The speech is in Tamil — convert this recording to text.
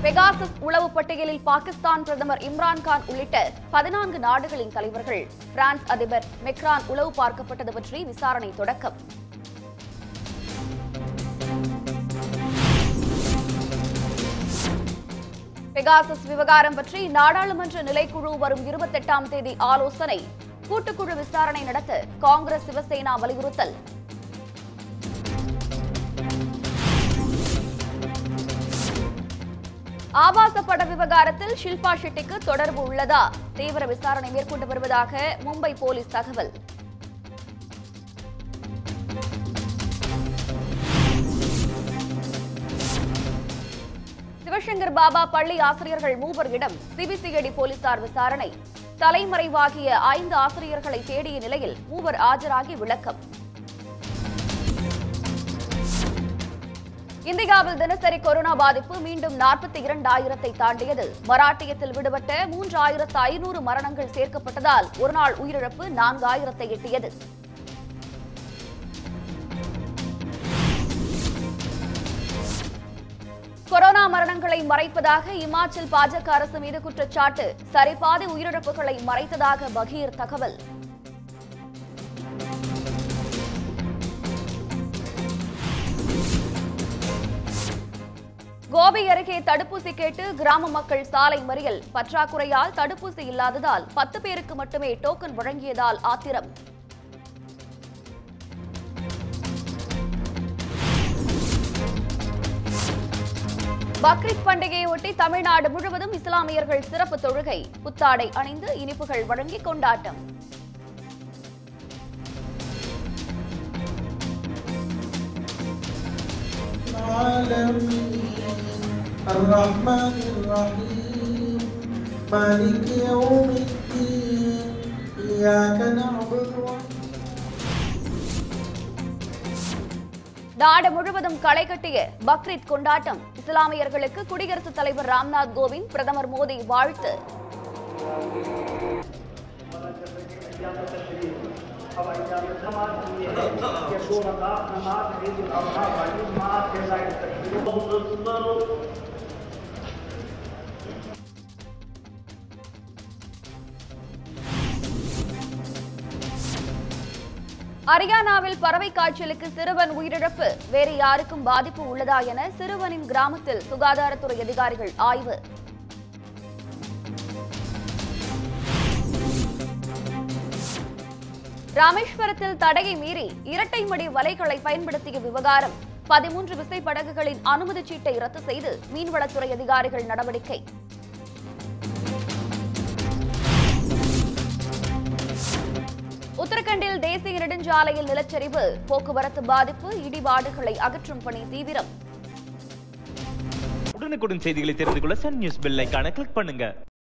பெகாசஸ் உளவு பட்டியலில் பாகிஸ்தான் பிரதமர் இம்ரான்கான் உள்ளிட்ட பதினான்கு நாடுகளின் தலைவர்கள் பிரான்ஸ் அதிபர் மெக்ரான் உளவு பார்க்கப்பட்டது பற்றி விசாரணை தொடக்கம் பெகாசஸ் விவகாரம் பற்றி நாடாளுமன்ற நிலைக்குழு வரும் இருபத்தெட்டாம் தேதி ஆலோசனை கூட்டுக்குழு விசாரணை நடத்த காங்கிரஸ் சிவசேனா வலியுறுத்தல் ஆபாச பட விவகாரத்தில் ஷில்பா ஷெட்டிக்கு தொடர்பு உள்ளதா தீவிர விசாரணை மேற்கொண்டு வருவதாக மும்பை போலீஸ் தகவல் சிவசங்கர் பாபா பள்ளி ஆசிரியர்கள் மூவரிடம் சிபிசிஐடி போலீசார் விசாரணை தலைமறைவாகிய ஐந்து ஆசிரியர்களை தேடிய நிலையில் மூவர் ஆஜராகி விளக்கம் இந்தியாவில் தினசரி கொரோனா பாதிப்பு மீண்டும் நாற்பத்தி இரண்டாயிரத்தை தாண்டியது மராட்டியத்தில் விடுபட்ட மூன்றாயிரத்து ஐநூறு மரணங்கள் சேர்க்கப்பட்டதால் ஒருநாள் உயிரிழப்பு நான்காயிரத்தை எட்டியது கொரோனா மரணங்களை மறைப்பதாக இமாச்சல் பாஜக அரசு மீது குற்றச்சாட்டு சரிபாதி உயிரிழப்புகளை மறைத்ததாக பகீர் தகவல் கோபி அருகே தடுப்பூசி கேட்டு கிராம மக்கள் சாலை மறியல் பற்றாக்குறையால் தடுப்பூசி இல்லாததால் பத்து பேருக்கு மட்டுமே டோக்கன் வழங்கியதால் ஆத்திரம் பக்ரீத் பண்டிகையை ஒட்டி தமிழ்நாடு முழுவதும் இஸ்லாமியர்கள் சிறப்பு தொழுகை புத்தாடை அணிந்து இனிப்புகள் வழங்கி கொண்டாட்டம் العالمين الرحمن الرحيم مالك يوم الدين إياك نعبد وإياك நாடு முழுவதும் களை கட்டிய பக்ரீத் கொண்டாட்டம் இஸ்லாமியர்களுக்கு குடியரசுத் தலைவர் ராம்நாத் கோவிந்த் பிரதமர் மோடி வாழ்த்து ஹரியானாவில் பறவை காய்ச்சலுக்கு சிறுவன் உயிரிழப்பு வேறு யாருக்கும் பாதிப்பு உள்ளதா என சிறுவனின் கிராமத்தில் சுகாதாரத்துறை அதிகாரிகள் ஆய்வு ராமேஸ்வரத்தில் தடையை மீறி இரட்டை மடி வலைகளை பயன்படுத்திய விவகாரம் பதிமூன்று விசைப்படகுகளின் அனுமதிச் சீட்டை ரத்து செய்து மீன்வளத்துறை அதிகாரிகள் நடவடிக்கை உத்தரகண்டில் தேசிய நெடுஞ்சாலையில் நிலச்சரிவு போக்குவரத்து பாதிப்பு இடிபாடுகளை அகற்றும் பணி தீவிரம் உடனுக்குடன் செய்திகளை தெரிந்து கொள்ள சன் நியூஸ் பெல் ஐகானை கிளிக் பண்ணுங்க